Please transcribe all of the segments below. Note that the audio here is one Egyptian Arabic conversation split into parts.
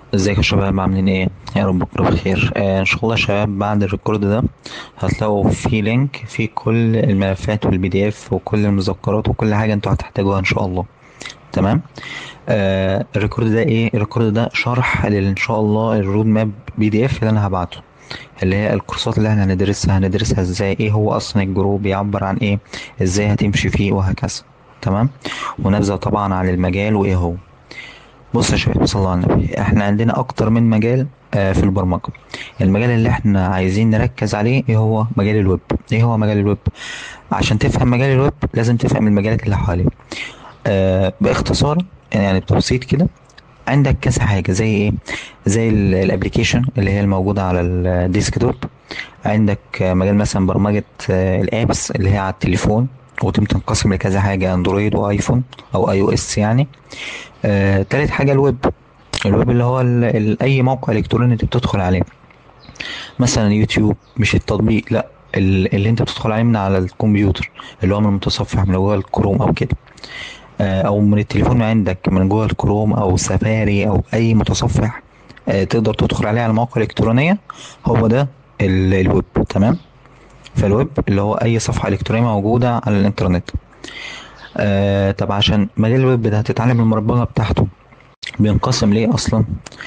ازيك يا شباب عاملين ايه يا رب تكونوا بخير آه ان شاء الله يا شباب بعد الريكورد ده هتلاقوا في لينك فيه كل الملفات والبي دي اف وكل المذكرات وكل حاجه انتوا هتحتاجوها ان شاء الله تمام آه الريكورد ده ايه الريكورد ده شرح لل- ان شاء الله الرود ماب بي دي اف اللي انا هبعته اللي هي الكورسات اللي احنا هندرسها هندرسها ازاي ايه هو اصلا الجروب بيعبر عن ايه ازاي هتمشي فيه وهكذا تمام ونبذة طبعا عن المجال وايه هو بص يا شباب صلى الله على النبي احنا عندنا اكتر من مجال آه، في البرمجة المجال اللي احنا عايزين نركز عليه ايه هو مجال الويب ايه هو مجال الويب عشان تفهم مجال الويب لازم تفهم المجالات اللي حواليه آه باختصار يعني بتبسيط كده عندك كذا حاجة زي ايه زي الابليكيشن اللي هي الموجودة على الديسكتوب عندك آه، مجال مثلا برمجة آه، الابس اللي هي على التليفون ودي بتنقسم لكذا حاجة اندرويد وايفون او اي او اس يعني آه، تالت حاجة الويب الويب اللي هو ال ال اي موقع الكتروني انت بتدخل عليه مثلا يوتيوب مش التطبيق لا ال- اللي انت بتدخل عليه من على الكمبيوتر اللي هو من المتصفح من جوه الكروم او كده آه، او من التليفون عندك من جوه الكروم او سفاري او اي متصفح آه، تقدر تدخل عليه على المواقع الالكترونيه هو ده ال- الويب تمام فالويب اللي هو اي صفحه الكترونيه موجوده على الانترنت آه طب عشان مجال الويب ده هتتعلم البرمجه بتاعته بينقسم ليه اصلا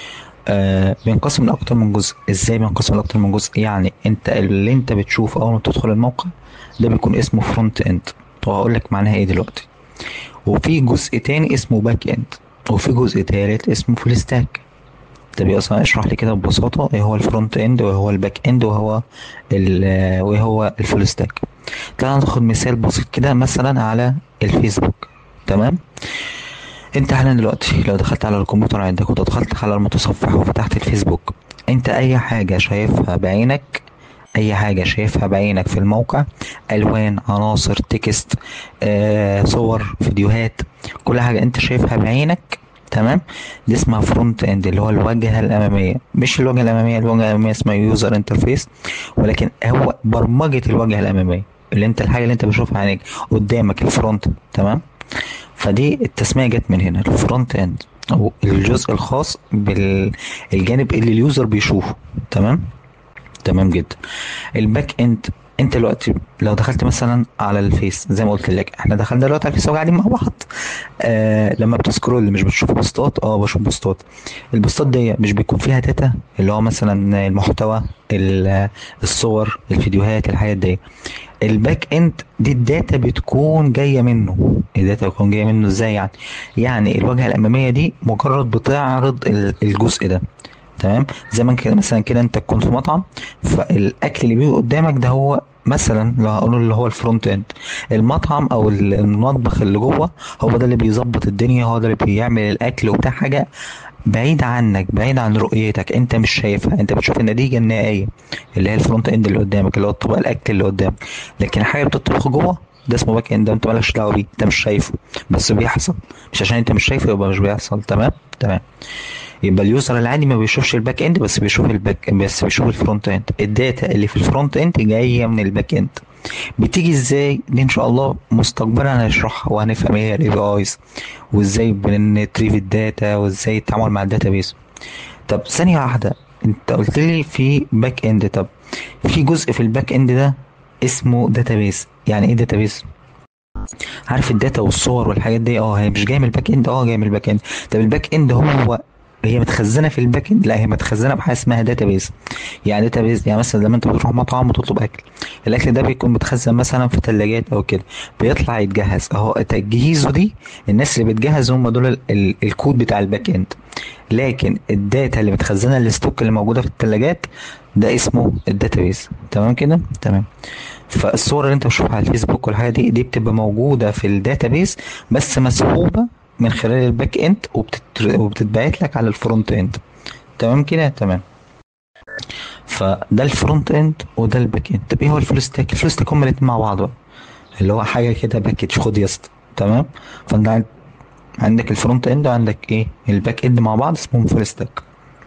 آه بينقسم لاكتر من جزء ازاي بينقسم لاكتر من جزء يعني انت اللي انت بتشوفه اول ما تدخل الموقع ده بيكون اسمه فرونت اند وهقول لك معناها ايه دلوقتي وفي جزء تاني اسمه باك اند وفي جزء تالت اسمه فول ستاك طب يا اصلا اشرح لي كده ببساطه ايه هو الفرونت اند وهو الباك اند وهو ال وايه هو الفول ستاك تعال ناخد مثال بسيط كده مثلا على الفيسبوك تمام انت حاليا دلوقتي لو دخلت على الكمبيوتر عندك ودخلت على المتصفح وفتحت الفيسبوك انت اي حاجة شايفها بعينك اي حاجة شايفها بعينك في الموقع الوان عناصر تكست آه، صور فيديوهات كل حاجة انت شايفها بعينك تمام دي اسمها فرونت اند اللي هو الواجهة الامامية مش الواجهة الامامية الواجهة الامامية اسمها يوزر انترفيس ولكن هو برمجة الواجهة الامامية اللي انت الحاجة اللي انت بتشوفها عينيك قدامك الفرونت تمام فدي التسمية جت من هنا الفرونت اند او الجزء الخاص بالجانب اللي اليوزر بيشوفه تمام تمام جدا الباك اند انت دلوقتي لو دخلت مثلا على الفيس زي ما قلت لك احنا دخلنا دلوقتي على الفيس وقاعدين مع بعض آه لما بتسكرول مش بتشوف بوستات اه بشوف بوستات البوستات دي مش بيكون فيها داتا اللي هو مثلا المحتوى ال- الصور الفيديوهات الحاجات دي الباك اند دي الداتا بتكون جايه منه الداتا بتكون جايه منه ازاي يعني يعني الواجهه الاماميه دي مجرد بتعرض ال- الجزء ده تمام زي ما كده مثلا كده انت كنت في مطعم فالاكل اللي بيجي قدامك ده هو مثلا لو هقول اللي هو الفرونت اند المطعم او ال- المطبخ اللي جوه هو ده اللي بيظبط الدنيا هو ده اللي بيعمل الاكل وبتاع حاجه بعيد عنك بعيد عن رؤيتك انت مش شايفها انت بتشوف النتيجه النهائيه اللي هي الفرونت اند اللي قدامك اللي هو الطبق الاكل اللي قدامك لكن الحاجه بتطبخ جوه ده اسمه باك اند ده انت مالكش دعوه بيه انت مش شايفه بس بيحصل مش عشان انت مش شايفه يبقى مش بيحصل تمام تمام يبقى اليوزر العادي ما بيشوفش الباك اند بس بيشوف الباك بس بيشوف الفرونت اند الداتا اللي في الفرونت اند جايه من الباك اند بتيجي ازاي دي ان شاء الله مستقبلا هنشرحها وهنفهم ايه الاي بي ايز وازاي بنتريف الداتا وازاي التعامل مع الداتا بيز طب ثانيه واحده انت قلت لي في باك اند طب في جزء في الباك اند ده اسمه داتابيس يعني ايه داتابيس عارف الداتا والصور والحاجات دي اه هي مش جايه من الباك اند اه جايه من الباك اند طب الباك اند هو هي متخزنه في الباك اند لا هي متخزنه بحاجه اسمها داتابيز يعني داتابيز يعني مثلا لما انت بتروح مطعم وتطلب اكل الاكل ده بيكون متخزن مثلا في ثلاجات او كده بيطلع يتجهز اهو تجهيزه دي الناس اللي بتجهز هم دول ال- ال- الكود بتاع الباك اند لكن الداتا اللي متخزنه الستوك اللي موجوده في الثلاجات ده اسمه الداتابيز تمام كده تمام فالصور اللي انت بتشوفها على الفيسبوك والحاجات دي دي بتبقى موجوده في الداتابيز بس مسحوبه من خلال الباك اند وبتت... وبتتبعت لك على الفرونت اند تمام كده تمام فده الفرونت اند وده الباك اند طب ايه هو الفول ستاك الفول ستاك هما الاتنين مع بعض بقى اللي هو حاجه كده باكج خد يا اسطى تمام فانت عند- عندك الفرونت اند وعندك ايه الباك اند مع بعض اسمهم فول ستاك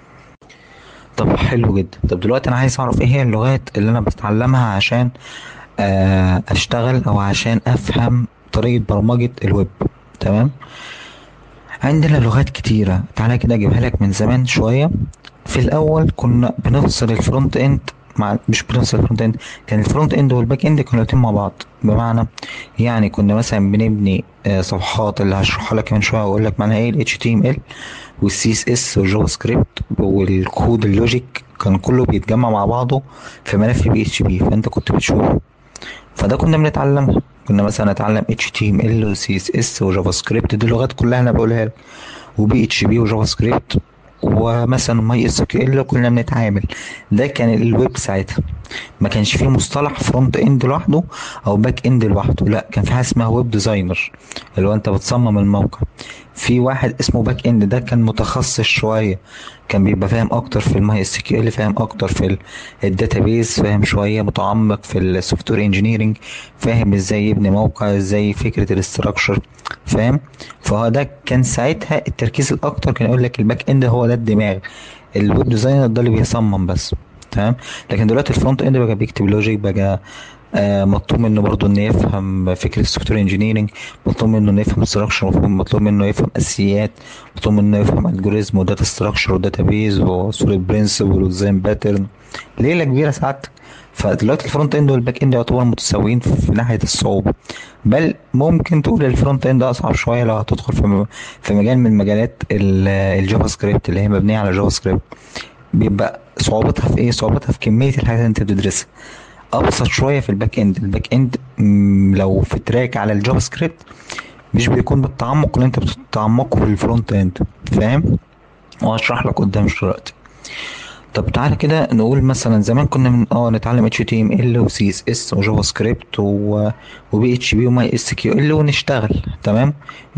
طب حلو جدا طب دلوقتي انا عايز اعرف ايه هي اللغات اللي انا بتعلمها عشان آه، اشتغل او عشان افهم طريقة برمجة الويب تمام عندنا لغات كتيرة تعالى كده اجيبها لك من زمان شوية في الاول كنا بنفصل الفرونت اند مع مش بنفصل الفرونت اند كان الفرونت اند والباك اند كانوا الاتنين مع بعض بمعنى يعني كنا مثلا بنبني آه، صفحات اللي هشرحها لك من شويه واقول لك معناها ايه ال HTML والسي اس اس والجافا سكريبت والكود اللوجيك كان كله بيتجمع مع بعضه في ملف بي اتش بي فانت كنت بتشوفه فده كنا بنتعلمها كنا مثلا نتعلم HTML و CSS وجافا سكريبت دي اللغات كلها انا بقولها لك وبي اتش بي وجافا سكريبت ومثلا ماي اس كيو ال كنا بنتعامل ده كان الويب ساعتها ما كانش فيه مصطلح فرونت اند لوحده او باك اند لوحده لا كان في حاجه اسمها ويب ديزاينر اللي هو انت بتصمم الموقع في واحد اسمه باك اند ده كان متخصص شويه كان بيبقى فاهم اكتر في الماي اس كيو ال فاهم اكتر في الداتابيز فاهم شويه متعمق في السوفت وير انجينيرنج فاهم ازاي يبني موقع ازاي فكره الاستراكشر فاهم فهو ده كان ساعتها التركيز الاكتر كان يقول لك الباك اند هو ده الدماغ الويب ديزاينر ده اللي بيصمم بس تمام لكن دلوقتي الفرونت اند بقى بيكتب لوجيك بقى آه مطلوب منه برضه انه يفهم فكره السوفت وير انجينيرنج مطلوب منه انه يفهم ستراكشر مطلوب منه يفهم اساسيات مطلوب منه يفهم الجوريزم وداتا ستراكشر وداتا بيز وصوره برنسبل وديزاين باترن ليله كبيره ساعتك فدلوقتي الفرونت اند والباك اند يعتبروا متساويين في ناحيه الصعوبه بل ممكن تقول الفرونت اند اصعب شويه لو هتدخل في في مجال من مجالات الجافا سكريبت اللي هي مبنيه على جافا سكريبت بيبقى صعوبتها في ايه صعوبتها في كميه الحاجات اللي انت بتدرسها ابسط شويه في الباك اند الباك اند لو في تراك على الجافا سكريبت مش بيكون بالتعمق اللي انت بتتعمقه في الفرونت اند فاهم وهشرح لك قدام دلوقتي طب تعالى كده نقول مثلا زمان كنا من اه نتعلم اتش تي ام ال وسي اس اس وجافا سكريبت وبي اتش بي وماي اس كيو ال ونشتغل تمام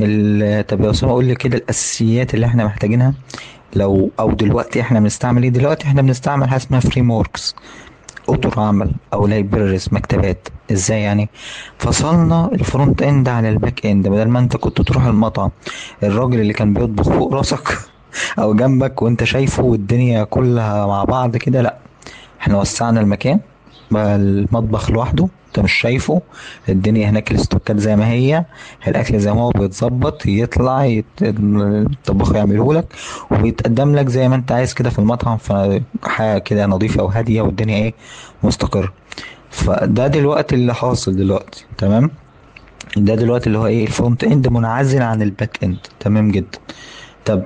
طب يا اسامه قول لي كده الاساسيات اللي احنا محتاجينها لو او دلوقتي احنا بنستعمل ايه دلوقتي احنا بنستعمل حاجه اسمها فريم وركس اطر عمل او لايبريز مكتبات ازاي يعني فصلنا الفرونت اند على الباك اند بدل ما انت كنت تروح المطعم الراجل اللي كان بيطبخ فوق راسك او جنبك وانت شايفه والدنيا كلها مع بعض كده لا احنا وسعنا المكان بقى المطبخ لوحده انت مش شايفه الدنيا هناك الاستوكات زي ما هي الاكل زي ما هو بيتظبط يطلع يت... الطباخ يعمله لك وبيتقدم لك زي ما انت عايز كده في المطعم فحاجه كده نظيفه وهاديه والدنيا ايه مستقره فده دلوقتي اللي حاصل دلوقتي تمام ده دلوقتي اللي هو ايه الفرونت اند منعزل عن الباك اند تمام جدا طب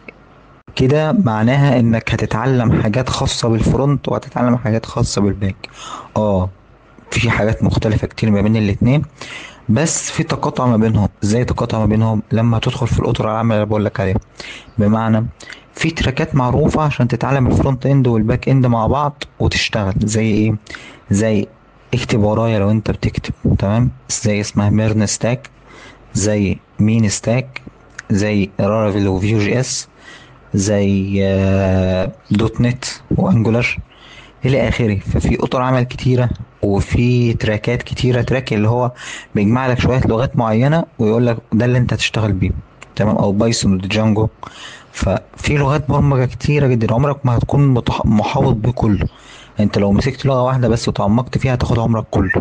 كده معناها انك هتتعلم حاجات خاصة بالفرونت وهتتعلم حاجات خاصة بالباك اه في حاجات مختلفة كتير ما بين الاتنين بس في تقاطع ما بينهم ازاي تقاطع ما بينهم لما تدخل في الاطر العامة اللي بقول لك عليها بمعنى في تراكات معروفة عشان تتعلم الفرونت اند والباك اند مع بعض وتشتغل زي ايه زي اكتب ورايا لو انت بتكتب تمام زي اسمها ميرن ستاك زي مين ستاك زي رارافيل وفيو جي اس زي دوت نت وانجولار الى اخره ففي اطر عمل كتيره وفي تراكات كتيره تراك اللي هو بيجمع لك شويه لغات معينه ويقول لك ده اللي انت هتشتغل بيه تمام او بايثون ودجانجو ففي لغات برمجه كتيره جدا عمرك ما هتكون محاوط بكله انت لو مسكت لغه واحده بس وتعمقت فيها هتاخد عمرك كله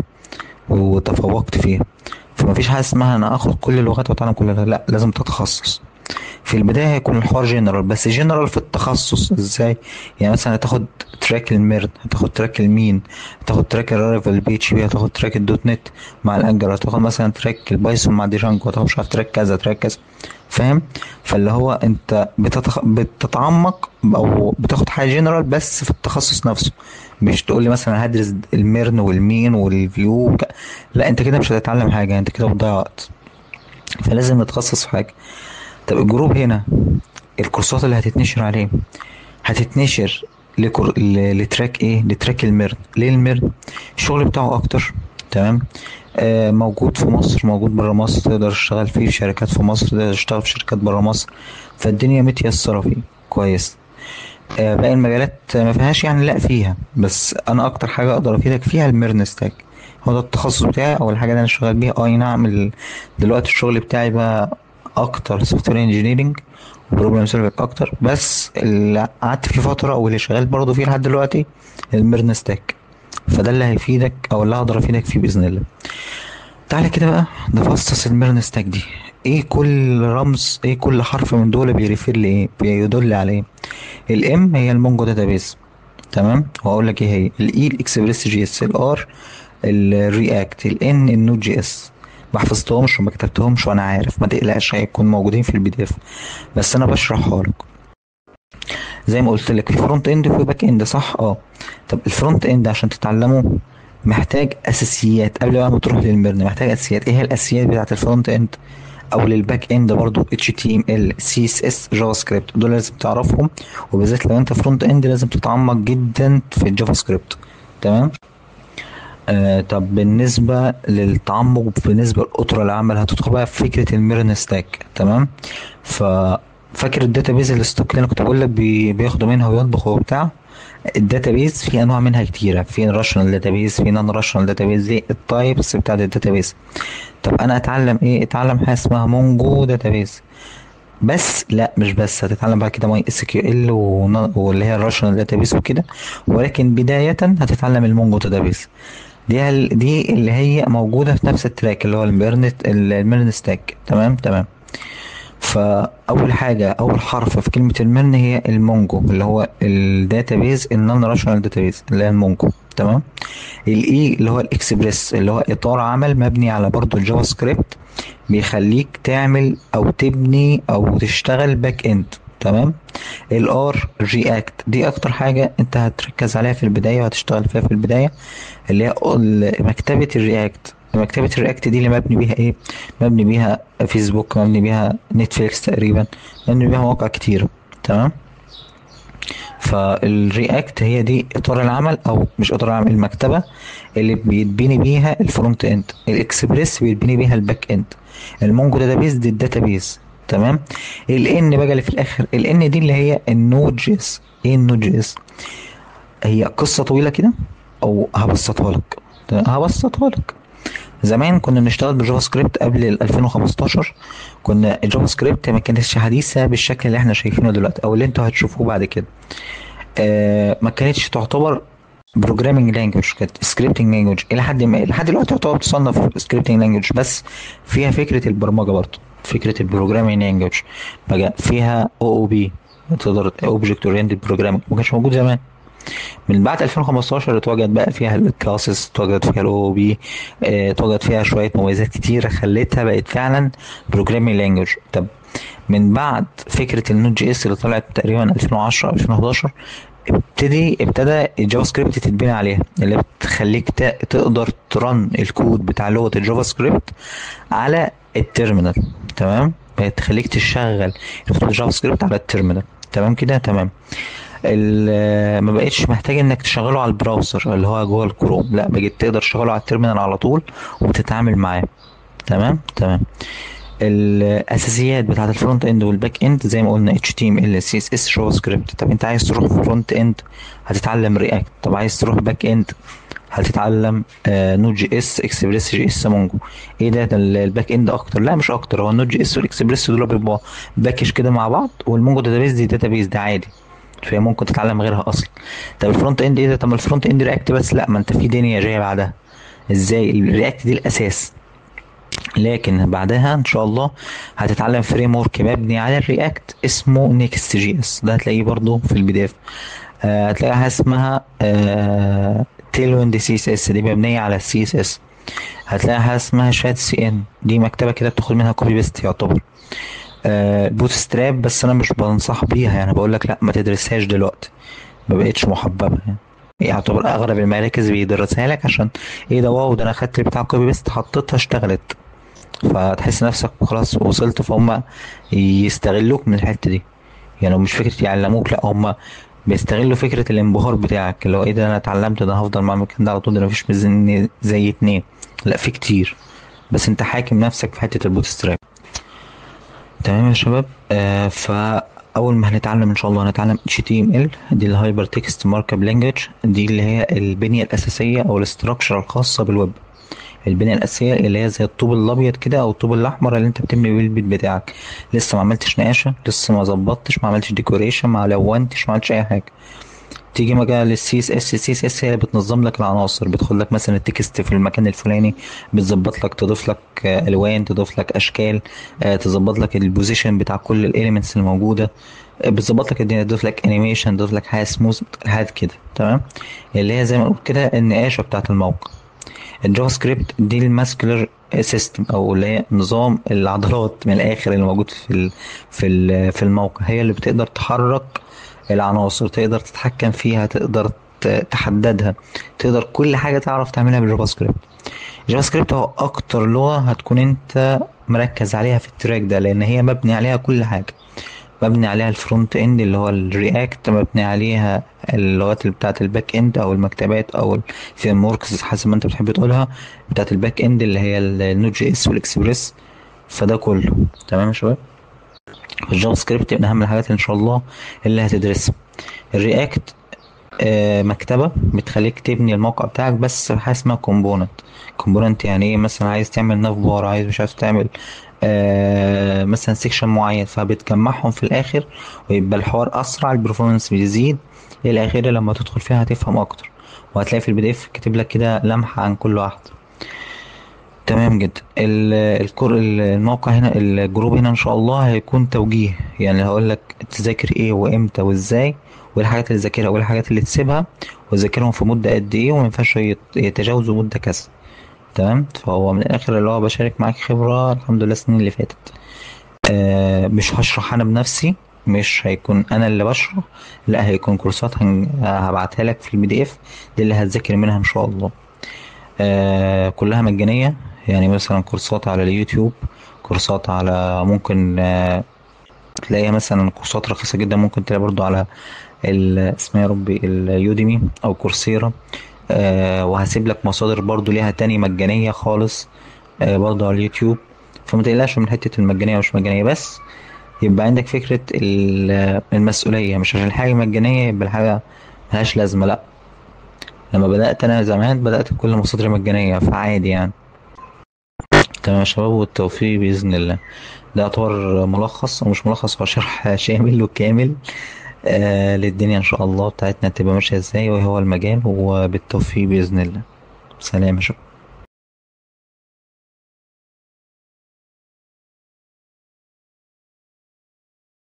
وتفوقت فيها فمفيش حاجه اسمها انا اخد كل اللغات واتعلم كلها لا لازم تتخصص في البداية هيكون الحوار جنرال بس جنرال في التخصص ازاي يعني مثلا هتاخد تراك الميرد هتاخد تراك المين هتاخد تراك الراريفل بي اتش بي هتاخد تراك الدوت نت مع الانجر هتاخد مثلا تراك البايثون مع ديجانجو هتاخد مش عارف تراك كذا تراك كذا فاهم فاللي هو انت بتتخ... بتتعمق او بتاخد حاجه جنرال بس في التخصص نفسه مش تقول لي مثلا هدرس الميرن والمين والفيو وك... لا انت كده مش هتتعلم حاجه انت كده بتضيع وقت فلازم نتخصص في حاجه طب الجروب هنا الكورسات اللي هتتنشر عليه هتتنشر لكر... لتراك ايه لتراك الميرن ليه الميرن الشغل بتاعه اكتر تمام آه موجود في مصر موجود بره مصر تقدر تشتغل فيه في شركات في مصر تقدر تشتغل في شركات بره مصر فالدنيا متيسره فيه كويس آه باقي المجالات ما فيهاش يعني لا فيها بس انا اكتر حاجه اقدر افيدك فيها الميرن ستاك هو ده التخصص بتاعي او الحاجه اللي انا شغال بيها اي نعم دلوقتي الشغل بتاعي بقى اكتر سوفت وير انجينيرنج وبروبلم سولفنج اكتر بس اللي قعدت فيه فتره واللي شغال برضه فيه لحد دلوقتي الميرن ستاك فده اللي هيفيدك او اللي هقدر افيدك فيه باذن الله تعالى كده بقى نفصص الميرن ستاك دي ايه كل رمز ايه كل حرف من دول بيريفير لايه بيدل على ايه الام هي المونجو داتابيز تمام واقول لك ايه هي الاي الاكسبريس جي اس الار الرياكت الان النود جي اس ما حفظتهمش وما كتبتهمش وانا عارف ما تقلقش هيكون موجودين في البي دي اف بس انا بشرحها لك زي ما قلت لك في فرونت اند وفي باك اند صح اه طب الفرونت اند عشان تتعلمه محتاج اساسيات قبل بقى ما تروح للمرن محتاج اساسيات ايه هي الاساسيات بتاعت الفرونت اند او للباك اند برضو اتش تي ام ال سي اس اس جافا سكريبت دول لازم تعرفهم وبالذات لو انت فرونت اند لازم تتعمق جدا في الجافا سكريبت تمام آه طب بالنسبة للتعمق بالنسبة لأطر العمل هتدخل بقى في فكرة الميرن ستاك تمام ففاكر الداتابيز الستوك اللي انا كنت بقول لك بي- بياخدوا منها ويطبخوا وبتاع الداتابيز في انواع منها كتيره في راشونال داتابيز في نون راشونال داتابيز دي التايبس بتاعت الداتابيز طب انا اتعلم ايه اتعلم حاجه اسمها مونجو داتابيز بس لا مش بس هتتعلم بعد كده ماي اس كيو ال واللي هي الراشونال داتابيز وكده ولكن بدايه هتتعلم المونجو داتابيز دي ال- دي اللي هي موجوده في نفس التراك اللي هو الميرنت الميرن ستاك تمام تمام فاول حاجه اول حرف في كلمه المرن هي المونجو اللي هو الداتابيز النون راشونال داتابيز اللي هي المونجو تمام الاي اللي هو الاكسبريس اللي هو اطار عمل مبني على برضو الجافا سكريبت بيخليك تعمل او تبني او تشتغل باك اند تمام الار رياكت دي اكتر حاجه انت هتركز عليها في البدايه وهتشتغل فيها في البدايه اللي هي ال- مكتبه الرياكت مكتبه الرياكت دي اللي مبني بيها ايه مبني بيها فيسبوك مبني بيها نتفليكس تقريبا مبني بيها مواقع كتيره تمام فالرياكت هي دي اطار العمل او مش اطار العمل المكتبه اللي بيتبني بيها الفرونت اند الاكسبريس بيتبني بيها الباك اند المونجو داتابيز دي الداتابيز تمام الان بقى اللي في الاخر الان دي اللي هي النود جي اس ايه النود جي اس هي قصه طويله كده او هبسطها لك تمام؟ هبسطها لك زمان كنا بنشتغل بالجافا سكريبت قبل ال 2015 كنا الجافا سكريبت ما كانتش حديثه بالشكل اللي احنا شايفينه دلوقتي او اللي انتوا هتشوفوه بعد كده آه ما كانتش تعتبر بروجرامينج لانجوج كانت سكريبتنج لانجوج الى حد ما لحد دلوقتي تعتبر تصنف سكريبتنج لانجوج بس فيها فكره البرمجه برضه فكره البروجرامينج لانجوج بقى فيها او او بي تقدر اوبجكت اورينتد بروجرامينج ما كانش موجود زمان من بعد 2015 اتوجد بقى فيها الكلاسز اتوجد فيها الاو بي اتوجد فيها شويه مميزات كتيره خلتها بقت فعلا بروجرامينج لانجوج طب من بعد فكره النوت جي اس اللي طلعت تقريبا 2010 2011 ابتدي ابتدى الجافا سكريبت تتبني عليها اللي بتخليك ت- تقدر ترن الكود بتاع لغه الجافا سكريبت على التيرمينال تمام بتخليك تشغل لغه الجافا سكريبت على التيرمينال تمام كده تمام ال- ما بقتش محتاج انك تشغله على البراوزر اللي هو جوه الكروم لا بقيت تقدر تشغله على التيرمينال على طول وتتعامل معاه تمام تمام الاساسيات بتاعت الفرونت اند والباك اند زي ما قلنا اتش تي ام ال سي اس اس جافا سكريبت طب انت عايز تروح فرونت اند هتتعلم رياكت طب عايز تروح باك اند هتتعلم نود جي اس اكسبريس جي اس مونجو ايه ده ده ال- الباك اند اكتر لا مش اكتر هو النود جي اس والاكسبريس دول بيبقوا باكج كده مع بعض والمونجو داتابيز دي داتابيز ده عادي فهي ممكن تتعلم غيرها اصلا طب الفرونت اند ايه ده طب ما الفرونت اند رياكت بس لا ما انت في دنيا جايه بعدها ازاي الرياكت دي الاساس لكن بعدها ان شاء الله هتتعلم فريم ورك مبني على الرياكت اسمه نيكست جي اس ده هتلاقيه برضو في البي دي اف هتلاقي حاجه اسمها تيل ويند سي اس اس دي مبنيه على السي اس اس هتلاقي حاجه اسمها شات سي ان دي مكتبه كده بتاخد منها كوبي بيست يعتبر بوت ستراب بس انا مش بنصح بيها يعني بقول لك لا ما تدرسهاش دلوقتي ما بقتش محببه يعني يعتبر اغلب المراكز بيدرسها لك عشان ايه ده واو ده انا خدت بتاع كوبي بيست حطيتها اشتغلت فتحس نفسك خلاص وصلت فهم يستغلوك من الحته دي يعني مش فكره يعلموك لا هم بيستغلوا فكره الانبهار بتاعك اللي هو ايه ده انا اتعلمت ده هفضل مع المكان ده على طول ده مفيش ميزان زي اتنين لا في كتير بس انت حاكم نفسك في حته البوت ستراب تمام يا شباب آه فاول ما هنتعلم ان شاء الله هنتعلم HTML دي الهايبر تكست مارك اب لانجوج دي اللي هي البنيه الاساسيه او الاستراكشر الخاصه بالويب البنيه الاساسيه اللي هي زي الطوب الابيض كده او الطوب الاحمر اللي انت بتبني بيه البيت بتاعك لسه ما عملتش نقاشه لسه ما ظبطتش ما عملتش ديكوريشن ما لونتش ما عملتش اي حاجه تيجي بقى للسي اس اس السي اس اس هي اللي بتنظم لك العناصر بتدخل لك مثلا التكست في المكان الفلاني بتظبط لك تضيف لك آه، الوان تضيف لك اشكال آه، تظبط لك البوزيشن بتاع كل الاليمنتس الموجوده آه، بتظبط لك الدنيا تضيف لك انيميشن تضيف لك حاجه سموث حاجات كده تمام اللي هي زي ما نقول كده النقاشه بتاعت الموقع الجافا سكريبت دي الماسكولار سيستم او اللي هي نظام العضلات من الاخر اللي موجود في ال في ال في الموقع هي اللي بتقدر تحرك العناصر تقدر تتحكم فيها تقدر ت- تحددها تقدر كل حاجه تعرف تعملها بالجافا سكريبت الجافا سكريبت هو اكتر لغه هتكون انت مركز عليها في التراك ده لان هي مبني عليها كل حاجه مبني عليها الفرونت اند اللي هو الرياكت مبني عليها اللغات اللي بتاعت الباك اند او المكتبات او الفريم وركس حسب ما انت بتحب تقولها بتاعت الباك اند اللي هي النود جي اس والاكسبريس فده كله تمام يا شباب الجافا سكريبت من اهم الحاجات ان شاء الله اللي هتدرسها الرياكت آه، مكتبة بتخليك تبني الموقع بتاعك بس حاجة اسمها كومبوننت كومبوننت يعني ايه مثلا عايز تعمل ناف بار عايز مش عارف تعمل آه مثلا سيكشن معين فبتجمعهم في الاخر ويبقى الحوار اسرع البرفورمانس بيزيد الى اخره لما تدخل فيها هتفهم اكتر وهتلاقي في البي دي اف كاتب لك كده لمحة عن كل واحدة تمام جدا ال- الكور الموقع هنا الجروب هنا ان شاء الله هيكون توجيه يعني هقول لك تذاكر ايه وامتى وازاي وايه الحاجات اللي تذاكرها وايه الحاجات اللي تسيبها وتذاكرهم في مدة قد ايه وما ينفعش يت- يتجاوزوا مدة كذا تمام فهو من الاخر اللي هو بشارك معاك خبرة الحمد لله السنين اللي فاتت آه مش هشرح انا بنفسي مش هيكون انا اللي بشرح لا هيكون كورسات هن- هبعتها لك في البي دي اف دي اللي هتذاكر منها ان شاء الله آه كلها مجانية يعني مثلا كورسات على اليوتيوب كورسات على ممكن آه تلاقيها مثلا كورسات رخيصة جدا ممكن تلاقي برضو على ال- اسمها يا ربي اليوديمي او كورسيرا آه وهسيب لك مصادر برضو ليها تاني مجانية خالص آه برضو على اليوتيوب فما تقلقش من حتة المجانية ومش مجانية بس يبقى عندك فكرة ال- المسؤولية مش عشان الحاجة مجانية يبقى الحاجة ملهاش لازمة لأ لما بدأت أنا زمان بدأت بكل مصادر مجانية فعادي يعني تمام يا شباب والتوفيق بإذن الله ده يعتبر ملخص أو مش ملخص هو شرح شامل وكامل آه للدنيا إن شاء الله بتاعتنا تبقى ماشية إزاي وهو المجال وبالتوفيق بإذن الله سلام يا شباب